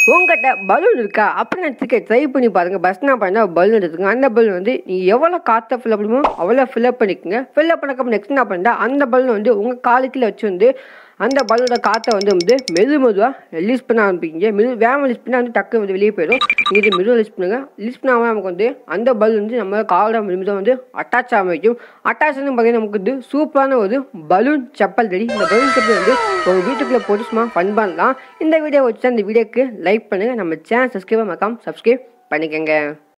உங்ககிட்ட பலூன் இருக்கா அப்படின்னு நினச்சிக்க ட்ரை பண்ணி பாருங்க பஸ் நான் பண்ண பலூன் இருக்குங்க அந்த பலூன் வந்து நீங்கள் எவ்வளோ காற்றை ஃபில்அப் பண்ணுமோ அவ்வளோ ஃபில்அப் பண்ணிக்கோங்க ஃபில்அப் பண்ணக்கப்புறம் நெக்ஸ்ட் என்ன பண்ணுறா அந்த பலூன் வந்து உங்கள் காலுக்குள்ள வச்சு வந்து அந்த பலூனோட காற்றை வந்து வந்து மெது மெதுவாக ரிலீஸ் பண்ண ஆரம்பிக்கிங்க மெது வேகமாக ரிலீஸ் பண்ணால் வந்து டக்கு வந்து வெளியே போயிடும் நீங்கள் இது மெதுவாக ரிலீஸ் பண்ணுங்கள் ரிலீஸ் பண்ணாமல் நமக்கு வந்து அந்த பலூன் வந்து நம்ம காலோட மெதுவாக வந்து அட்டாச் ஆரம்பிக்கும் அட்டாச் வந்து பார்த்தீங்கன்னா நமக்கு வந்து சூப்பரான ஒரு பலூன் செப்பல் ரெடி இந்த பலூன் செப்பல் வந்து உங்கள் வீட்டுக்குள்ளே போட்டு சும்மா ஃபன் பண்ணலாம் இந்த வீடியோ வச்சு அந்த வீடியோக்கு லைக் பண்ணுங்கள் நம்ம சேனல் சப்ஸ்கிரைப் மறக்காம சப்ஸ்கிரைப் பண்ணிக்கோங்க